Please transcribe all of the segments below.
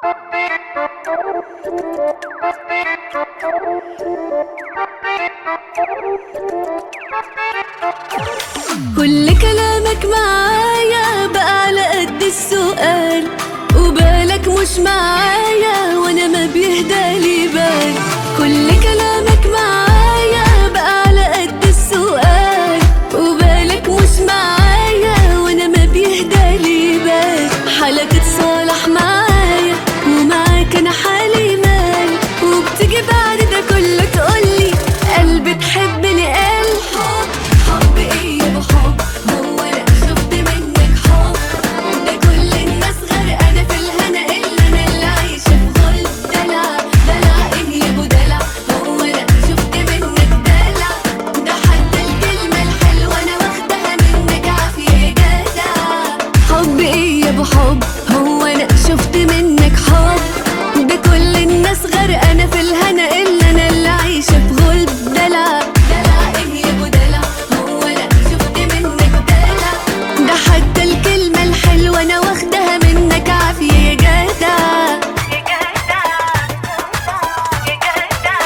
كل كلامك معايا بقى على قد السؤال وبالك مش معايا وانا ما بيهدالي بال كل كلامك معايا بقى على قد السؤال وبالك مش معايا وانا ما بيهدالي بال حالك اتصالح معايا ومعاك انا حالي مال وبتيجي بعد ده كله تقولي قلبي تحبني قال حب حب ايه يا بحب هو انا شفت منك حب ده كل الناس غرقانه في الهنا الا انا اللي عايشه في غل دلع دلع ايه يا ابو دلع هو انا شفت منك دلع ده حتى الكلمه الحلوه انا واخدها منك عافيه يا جدع حب ايه يا ابو حب هو انا شفت منك حب ده كل الناس غرقانه في الهنا الا انا اللي عايشه في غلب دلع دلع ايه يا ابو دلع هو انا شفت منك دلع ده حتى الكلمه الحلوه انا واخدها منك عافيه يا جدع يا جدع يا جدع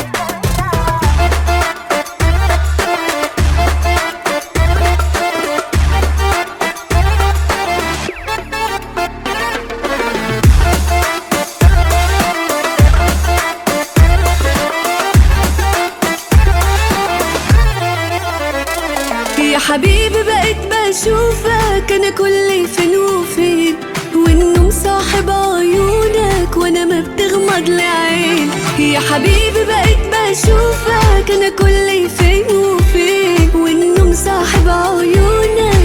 يا حبيبي بقيت بشوفك انا كل فين وفين والنوم صاحب عيونك وانا ما بتغمض لي عين يا حبيبي بقيت بشوفك انا كل فين وفين والنوم صاحب عيونك